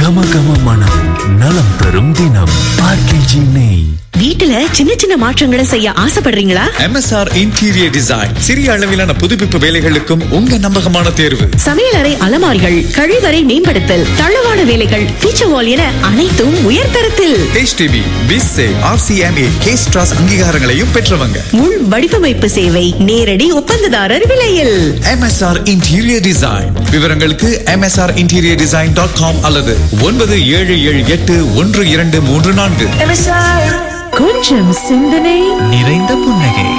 கம கம மனம் நலம் தரும் தினம் ஆர்கேஜி நெய் வீட்டுல சின்ன சின்ன மாற்றங்களை செய்ய ஆசைப்படுறீங்களா MSR இன்டீரியர் டிசைன் சிறிய அளவிலான புதுப்பிப்பு வேலைகளுக்கும் உங்க நம்பகமான தேர்வு சமையலறை அலமாரிகள் கழிவறை மேம்படுத்தல் தளவாட வேலைகள் ஃபீச்சர் வால் என அனைத்தும் உயர்தரத்தில் HDB பிஸ்ஸே RCMA கேஸ்ட்ராஸ் அங்கீகாரங்களையும் பெற்றவங்க முன் வடிவமைப்பு சேவை நேரடி ஒப்பந்ததாரர் விலையில் MSR இன்டீரியர் டிசைன் விவரங்களுக்கு MSR interior design dot com அல்லது ஒன்பது ஏழு ஏழு எட்டு ஒன்று இரண்டு மூன்று நான்கு கொஞ்சம் சிந்தனை நிறைந்த புன்னகை